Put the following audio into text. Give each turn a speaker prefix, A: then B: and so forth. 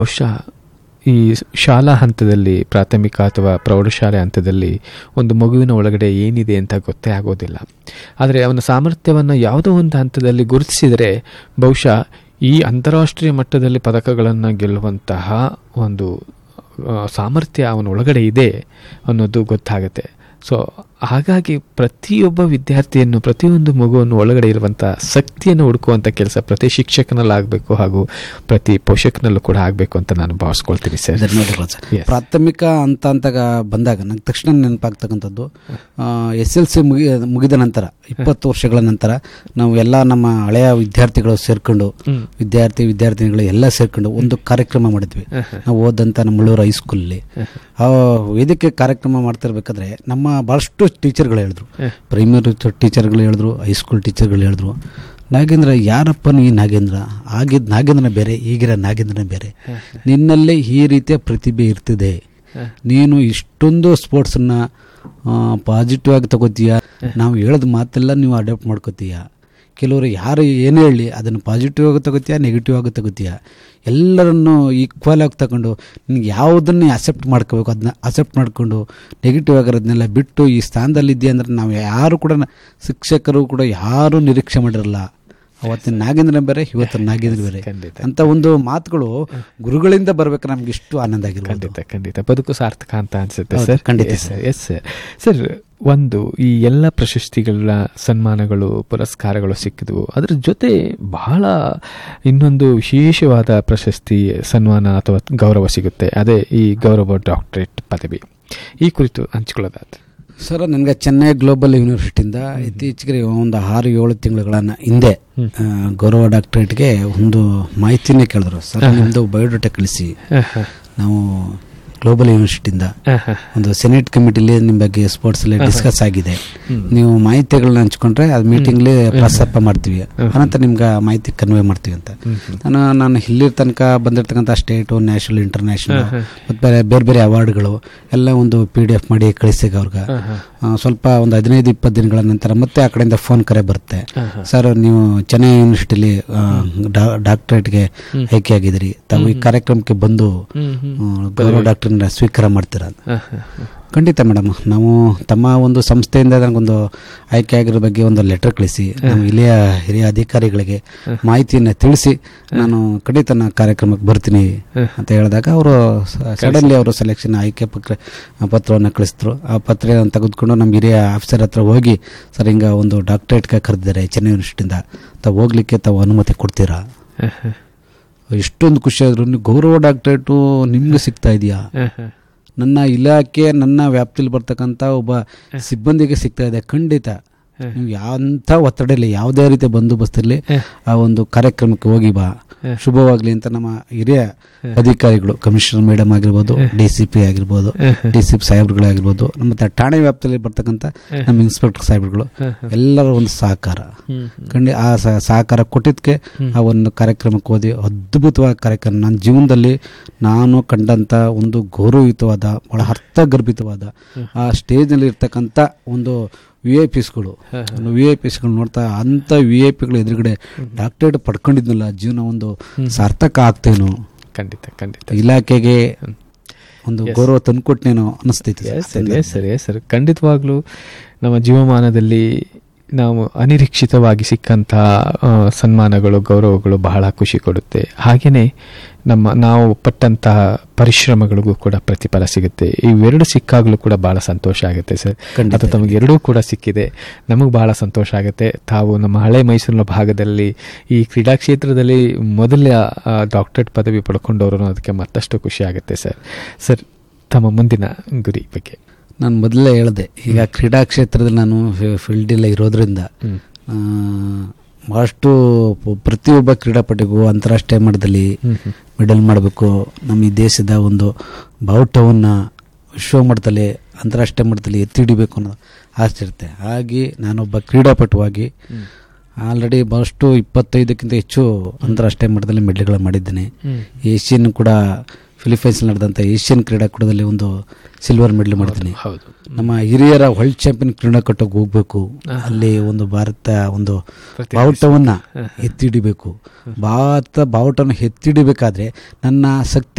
A: ಬಹುಶಃ ಈ ಶಾಲಾ ಹಂತದಲ್ಲಿ ಪ್ರಾಥಮಿಕ ಅಥವಾ ಪ್ರೌಢಶಾಲೆ ಹಂತದಲ್ಲಿ ಒಂದು ಮಗುವಿನ ಒಳಗಡೆ ಏನಿದೆ ಅಂತ ಗೊತ್ತೇ ಆಗೋದಿಲ್ಲ ಆದರೆ ಅವನ ಸಾಮರ್ಥ್ಯವನ್ನು ಯಾವುದೋ ಒಂದು ಹಂತದಲ್ಲಿ ಗುರುತಿಸಿದರೆ ಬಹುಶಃ ಈ ಅಂತಾರಾಷ್ಟ್ರೀಯ ಮಟ್ಟದಲ್ಲಿ ಪದಕಗಳನ್ನು ಗೆಲ್ಲುವಂತಹ ಒಂದು ಆ, ಸಾಮರ್ಥ್ಯ ಅವನ ಒಳಗಡೆ ಇದೆ ಅನ್ನೋದು ಗೊತ್ತಾಗುತ್ತೆ ಸೊ ಹಾಗಾಗಿ ಪ್ರತಿಯೊಬ್ಬ ವಿದ್ಯಾರ್ಥಿಯನ್ನು ಪ್ರತಿಯೊಂದು ಮಗುವನ್ನು ಒಳಗಡೆ ಇರುವಂಥ ಶಕ್ತಿಯನ್ನು ಹುಡುಕುವಂಥ ಕೆಲಸ ಪ್ರತಿ ಶಿಕ್ಷಕನಲ್ಲಾಗಬೇಕು ಹಾಗೂ ಪ್ರತಿ ಪೋಷಕನಲ್ಲೂ ಕೂಡ ಆಗಬೇಕು ಅಂತ ನಾನು ಭಾವಿಸ್ಕೊಳ್ತೀನಿ ಸರ್
B: ಧನ್ಯವಾದಗಳು ಸರ್
A: Yes.
B: ಪ್ರಾಥಮಿಕ ಅಂತ ಅಂತ ಬಂದಾಗ ನಂಗೆ ತಕ್ಷಣ ನೆನಪಾಗ್ತಕ್ಕಂಥದ್ದು ಎಸ್ ಎಲ್ ಸಿ ಮುಗಿ ಮುಗಿದ ನಂತರ ಇಪ್ಪತ್ತು ವರ್ಷಗಳ ನಂತರ ನಾವು ಎಲ್ಲ ನಮ್ಮ ಹಳೆಯ ವಿದ್ಯಾರ್ಥಿಗಳು ಸೇರ್ಕೊಂಡು
A: ಹ್ಮ್.
B: ವಿದ್ಯಾರ್ಥಿ ವಿದ್ಯಾರ್ಥಿನಿಗಳು ಎಲ್ಲ ಸೇರ್ಕೊಂಡು ಒಂದು ಕಾರ್ಯಕ್ರಮ ಮಾಡಿದ್ವಿ ನಾವು ಓದಂಥ ನಮ್ಮ ಮುಳ್ಳೂರು ಹೈಸ್ಕೂಲಲ್ಲಿ ಆ ವೇದಿಕೆ ಕಾರ್ಯಕ್ರಮ ಮಾಡ್ತಿರ್ಬೇಕಾದ್ರೆ ನಮ್ಮ ಭಾಳಷ್ಟು ಟೀಚರ್ಗಳು ಹೇಳಿದ್ರು ಪ್ರೈಮರಿ ಟೀಚರ್ಗಳು ಹೇಳಿದ್ರು ಹೈಸ್ಕೂಲ್ ಟೀಚರ್ಗಳು ಹೇಳಿದ್ರು ನಾಗೇಂದ್ರ ಯಾರಪ್ಪನ ಈ ನಾಗೇಂದ್ರ ಆಗಿದ್ದ ನಾಗೇಂದ್ರನ ಬೇರೆ ಈಗಿರೋ ನಾಗೇಂದ್ರನ ಬೇರೆ ನಿನ್ನಲ್ಲೇ ಈ ರೀತಿಯ ಪ್ರತಿಭೆ ಇರ್ತಿದೆ ನೀನು ಇಷ್ಟೊಂದು ಸ್ಪೋರ್ಟ್ಸನ್ನ ಪಾಸಿಟಿವ್ ಆಗಿ ತಗೋತೀಯ ನಾವು ಹೇಳೋದು ಮಾತೆಲ್ಲ ನೀವು ಅಡಾಪ್ಟ್ ಮಾಡ್ಕೋತೀಯ ಕೆಲವರು ಯಾರು ಏನೇ ಹೇಳಿ ಅದನ್ನು ಪಾಸಿಟಿವ್ ಆಗಿ ತಗೋತೀಯ ನೆಗೆಟಿವ್ ಆಗಿ ತಗೋತೀಯ ಎಲ್ಲರನ್ನು ಈಕ್ವಲ್ ಆಗಿ ತಗೊಂಡು ನಿನ್ಗೆ ಯಾವುದನ್ನೇ ಅಕ್ಸೆಪ್ಟ್ ಮಾಡ್ಕೋಬೇಕು ಅದನ್ನ ಅಕ್ಸೆಪ್ಟ್ ಮಾಡಿಕೊಂಡು ನೆಗೆಟಿವ್ ಆಗಿರೋದನ್ನೆಲ್ಲ ಬಿಟ್ಟು ಈ ಸ್ಥಾನದಲ್ಲಿ ಇದೆಯಾ ಅಂದರೆ ನಾವು ಯಾರು ಕೂಡ ನ- ಶಿಕ್ಷಕರು ಕೂಡ ಯಾರೂ ನಿರೀಕ್ಷೆ ಮಾಡಿರಲ್ಲ ಅವತ್ತಿನ ನಾಗೇಂದ್ರ ಬೇರೆ ಇವತ್ತಿನ ನಾಗೇಂದ್ರ ಬೇರೆ
A: ಖಂಡಿತ.
B: ಅಂತ ಒಂದು ಮಾತುಗಳು ಗುರುಗಳಿಂದ ಬರ್ಬೇಕು ನಮ್ಗೆ ಇಷ್ಟು ಆನಂದ ಆಗಿರ್ಬೋದು
A: ಖಂಡಿತ ಖಂಡಿತ ಬದುಕು ಸಾರ್ಥಕ ಅಂತ ಅನ್ಸುತ್ತೆ
B: ಹೌದು,
A: ಸರ್
B: ಖಂಡಿತ
A: yes sir yes sir sir ಒಂದು ಈ ಎಲ್ಲ ಪ್ರಶಸ್ತಿಗಳ ಸನ್ಮಾನಗಳು ಪುರಸ್ಕಾರಗಳು ಸಿಕ್ಕಿದ್ವು ಅದ್ರ ಜೊತೆ ಬಹಳ ಇನ್ನೊಂದು ವಿಶೇಷವಾದ ಪ್ರಶಸ್ತಿ ಸನ್ಮಾನ ಅಥವಾ ಗೌರವ ಸಿಗುತ್ತೆ ಅದೇ ಈ ಗೌರವ ಡಾಕ್ಟರೇಟ್ ಪದವಿ ಈ ಕುರಿತು ಹಂಚ್ಕೊಳ್ಳೋದಾದ್ರೆ
B: ಸರ್ ನನಗೆ ಚೆನ್ನೈ ಗ್ಲೋಬಲ್ ಯೂನಿವರ್ಸಿಟಿಯಿಂದ ಇತ್ತೀಚೆಗೆ ಒಂದು ಆರು ಏಳು ತಿಂಗಳುಗಳನ್ನ ಹಿಂದೆ ಆ, ಗೌರವ ಡಾಕ್ಟರೇಟ್ಗೆ ಒಂದು ಮಾಹಿತಿನೇ ಕೇಳಿದ್ರು ಸರ್ ನಿಮ್ಮದು ಬಯೋಡೇಟಾ ಕಳಿಸಿ ನಾವು ಗ್ಲೋಬಲ್ ಯೂನಿವರ್ಸಿಟಿಯಿಂದ ಒಂದು ಸೆನೆಟ್ ಕಮಿಟಿಲಿ ನಿಮ್ಮ ಬಗ್ಗೆ ಸ್ಪೋರ್ಟ್ಸ್ ಅಲ್ಲಿ ಡಿಸ್ಕಸ್ ಆಗಿದೆ ನೀವು ಮಾಹಿತಿಗಳನ್ನ ಹಂಚ್ಕೊಂಡ್ರೆ ಅದು ಮೀಟಿಂಗ್ಲಿ ಪ್ರಸ್ತಾಪ ಮಾಡ್ತೀವಿ ಅನಂತರ ನಿಮ್ಗೆ ಆ ಮಾಹಿತಿ ಕನ್ವೆ ಮಾಡ್ತೀವಿ ಅಂತ ನಾನು ನಾನು ಇಲ್ಲಿರ್ ತನಕ ಬಂದಿರತಕ್ಕಂಥ ಸ್ಟೇಟು ನ್ಯಾಷನಲ್ ಇಂಟರ್ನ್ಯಾಷನಲ್ ಮತ್ತು ಬೇರೆ ಬೇರೆ ಬೇರೆ ಅವಾರ್ಡ್ಗಳು ಎಲ್ಲ ಒಂದು ಪಿ ಡಿ ಎಫ್ ಮಾಡಿ ಕಳಿಸಿಗೆ ಅವ್ರಿಗೆ ಆ, ಸ್ವಲ್ಪ ಒಂದು ಹದಿನೈದು ಇಪ್ಪತ್ತು ದಿನಗಳ ನಂತರ ಮತ್ತೆ ಆ ಕಡೆಯಿಂದ ಫೋನ್ ಕರೆ ಬರುತ್ತೆ ಸರ್ ನೀವು ಚೆನ್ನೈ ಯೂನಿವರ್ಸಿಟಿಲಿ ಡಾಕ್ಟರೇಟ್ಗೆ ಆಯ್ಕೆಯಾಗಿದ್ದೀರಿ ತಾವು ಈ ಕಾರ್ಯಕ್ರಮಕ್ಕೆ ಬಂದು ಆ, ಗೌರವ ಡಾಕ್ಟರ್ನ ಸ್ವೀಕಾರ ಮಾಡ್ತೀರಾ ಖಂಡಿತ ಮೇಡಮ್ ನಾವು ತಮ್ಮ ಒಂದು ಸಂಸ್ಥೆಯಿಂದ ನನಗೊಂದು ಆಯ್ಕೆ ಆಗಿರೋ ಬಗ್ಗೆ ಒಂದು ಲೆಟರ್ ಕಳಿಸಿ ನಮ್ಮ ಇಲ್ಲಿಯ ಹಿರಿಯ ಅಧಿಕಾರಿಗಳಿಗೆ ಮಾಹಿತಿಯನ್ನು ತಿಳಿಸಿ ನಾನು ಖಂಡಿತ ನಾ ಕಾರ್ಯಕ್ರಮಕ್ಕೆ ಬರ್ತೀನಿ ಅಂತ ಹೇಳಿದಾಗ ಅವರು ಸಡನ್ಲಿ ಅವರು ಸೆಲೆಕ್ಷನ್ ಆಯ್ಕೆ ಪತ್ರ ಪತ್ರವನ್ನು ಕಳಿಸಿದ್ರು ಆ ಪತ್ರ ತೆಗೆದುಕೊಂಡು ನಮ್ಮ ಹಿರಿಯ ಆಫೀಸರ್ ಹತ್ರ ಹೋಗಿ ಸರ್ ಹಿಂಗ ಒಂದು ಡಾಕ್ಟರೇಟ್ಗೆ ಕರೆದಿದ್ದಾರೆ ಚೆನ್ನೈ ಯೂನಿವರ್ಸಿಟಿಯಿಂದ ತಾವು ಹೋಗ್ಲಿಕ್ಕೆ ತಾವು ಅನುಮತಿ ಕೊಡ್ತೀರಾ ಎಷ್ಟೊಂದು ಖುಷಿ ಆದ್ರು ನೀವು ಗೌರವ ಡಾಕ್ಟರೇಟು ನಿಮ್ಗೆ ಸಿಗ್ತಾ ಇದೆಯಾ ನನ್ನ ಇಲಾಖೆ ನನ್ನ ವ್ಯಾಪ್ತಿಲಿ ಬರ್ತಕ್ಕಂಥ ಒಬ್ಬ ಸಿಬ್ಬಂದಿಗೆ ಸಿಗ್ತಾ ಇದೆ ಖಂಡಿತ ನೀವು ಯಾವ ಒತ್ತಡ ಇಲ್ಲ ಯಾವುದೇ ರೀತಿಯ ಬಂದೋಬಸ್ತ್ ಇರಲಿ ಆ ಒಂದು ಕಾರ್ಯಕ್ರಮಕ್ಕೆ ಹೋಗಿ ಬಾ ಶುಭವಾಗ್ಲಿ ಅಂತ ನಮ್ಮ ಹಿರಿಯ ಅಧಿಕಾರಿಗಳು ಕಮಿಷನರ್ ಮೇಡಮ್ ಆಗಿರ್ಬೋದು ಡಿ ಸಿ ಪಿ ಆಗಿರ್ಬೋದು ಡಿ ಸಿ ಪಿ ಸಾಹೇಬ್ರುಗಳಾಗಿರ್ಬೋದು ನಮ್ಮ ಠಾಣೆ ವ್ಯಾಪ್ತಿಯಲ್ಲಿ ಬರ್ತಕ್ಕಂಥ ನಮ್ಮ ಇನ್ಸ್ಪೆಕ್ಟರ್ ಸಾಹೇಬ್ರುಗಳು ಎಲ್ಲರ ಒಂದು ಸಹಕಾರ ಖಂಡಿ ಆ ಸ- ಸಹಕಾರ ಕೊಟ್ಟಿದ್ದಕ್ಕೆ ಆ ಒಂದು ಕಾರ್ಯಕ್ರಮಕ್ಕೆ ಹೋದಿ ಅದ್ಭುತವಾದ ಕಾರ್ಯಕ್ರಮ ನನ್ನ ಜೀವನದಲ್ಲಿ ನಾನು ಕಂಡಂಥ ಒಂದು ಗೌರವಯುತವಾದ ಬಹಳ ಅರ್ಥಗರ್ಭಿತವಾದ ಆ ಸ್ಟೇಜ್ನಲ್ಲಿ ಇರ್ತಕ್ಕಂಥ ಒಂದು ವಿ ಐ ಪಿಸ್ಗಳು ವಿ ಐ ಪಿಸ್ಗಳು ನೋಡ್ತಾ ಅಂಥ ವಿ ಐ ಪಿಗಳು ಎದುರುಗಡೆ ಡಾಕ್ಟರೇಟ್ ಪಡ್ಕೊಂಡಿದ್ನಲ್ಲ ಜೀವನ ಒಂದು ಸಾರ್ಥಕ ಆಗ್ತೇನೋ
A: ಖಂಡಿತ ಖಂಡಿತ
B: ಇಲಾಖೆಗೆ ಒಂದು ಗೌರವ ತಂದ್ಕೊಟ್ನೇನೋ ಅನಿಸ್ತೈತಿ
A: yes sir yes sir yes sir ಖಂಡಿತವಾಗ್ಲೂ ನಮ್ಮ ಜೀವಮಾನದಲ್ಲಿ ನಾವು ಅನಿರೀಕ್ಷಿತವಾಗಿ ಸಿಕ್ಕಂಥ ಆ, ಸನ್ಮಾನಗಳು ಗೌರವಗಳು ಬಹಳ ಖುಷಿ ಕೊಡುತ್ತೆ ಹಾಗೆಯೇ ನಮ್ಮ ನಾವು ಪಟ್ಟಂತಹ ಪರಿಶ್ರಮಗಳಿಗೂ ಕೂಡ ಪ್ರತಿಫಲ ಸಿಗುತ್ತೆ ಇವೆರಡು ಸಿಕ್ಕಾಗಲೂ ಕೂಡ ಬಹಳ ಸಂತೋಷ ಆಗುತ್ತೆ ಸರ್
B: ಖಂಡಿತ.
A: ಅದು ತಮಗೆ ಎರಡೂ ಕೂಡ ಸಿಕ್ಕಿದೆ ನಮಗೆ ಬಹಳ ಸಂತೋಷ ಆಗುತ್ತೆ ತಾವು ನಮ್ಮ ಹಳೆ ಮೈಸೂರಿನ ಭಾಗದಲ್ಲಿ ಈ ಕ್ರೀಡಾ ಕ್ಷೇತ್ರದಲ್ಲಿ ಮೊದಲ ಡಾಕ್ಟರೇಟ್ ಪದವಿ ಪಡ್ಕೊಂಡವರು ಅನ್ನೋದಕ್ಕೆ ಮತ್ತಷ್ಟು ಖುಷಿ ಆಗುತ್ತೆ ಸರ್ ಸರ್ ತಮ್ಮ ಮುಂದಿನ ಗುರಿ ಬಗ್ಗೆ
B: ನಾನು ಮೊದಲೇ ಹೇಳಿದೆ ಈಗ ಕ್ರೀಡಾ ಕ್ಷೇತ್ರದಲ್ಲಿ ನಾನು ಫೀಲ್ಡ್ ಇರೋದ್ರಿಂದ ಆ, ಬಹಳಷ್ಟು ಪ- ಪ್ರತಿಯೊಬ್ಬ ಕ್ರೀಡಾಪಟುಗೂ ಅಂತಾರಾಷ್ಟ್ರೀಯ ಮಟ್ಟದಲ್ಲಿ ಮೆಡಲ್ ಮಾಡಬೇಕು ನಮ್ಮ ಈ ದೇಶದ ಒಂದು ಬಾವುಟವನ್ನು ವಿಶ್ವ ಮಟ್ಟದಲ್ಲಿ ಅಂತಾರಾಷ್ಟ್ರೀಯ ಮಟ್ಟದಲ್ಲಿ ಎತ್ತಿ ಹಿಡಿಬೇಕು ಅನ್ನೋ ಆಸೆ ಇರುತ್ತೆ ಹಾಗೆ ನಾನೊಬ್ಬ ಕ್ರೀಡಾಪಟುವಾಗಿ ಆಲ್ರೆಡಿ ಬಹಳಷ್ಟು ಇಪ್ಪತ್ತೈದಕ್ಕಿಂತ ಹೆಚ್ಚು ಅಂತಾರಾಷ್ಟ್ರೀಯ ಮಟ್ಟದಲ್ಲಿ ಮೆಡಲ್ಗಳು ಮಾಡಿದ್ದೇನೆ ಏಷ್ಯನ್ ಕೂಡ ಫಿಲಿಪೈನ್ಸ್ ನಡೆದಂಥ ಏಷ್ಯನ್ ಕ್ರೀಡಾಕೂಟದಲ್ಲಿ ಒಂದು ಸಿಲ್ವರ್ ಮೆಡಲ್ ಮಾಡ್ತೀನಿ
A: ಹೌದು
B: ನಮ್ಮ ಹಿರಿಯರ ವರ್ಲ್ಡ್ ಚಾಂಪಿಯನ್ ಕ್ರೀಡಾಕೂಟಕ್ಕೆ ಹೋಗ್ಬೇಕು ಅಲ್ಲಿ ಒಂದು ಭಾರತ ಒಂದು ಬಾವುಟವನ್ನ ಎತ್ತಿಡಿಬೇಕು ಭಾರತ ಬಾವುಟವನ್ನು ಎತ್ತಿಡಿಬೇಕಾದ್ರೆ ನನ್ನ ಶಕ್ತಿ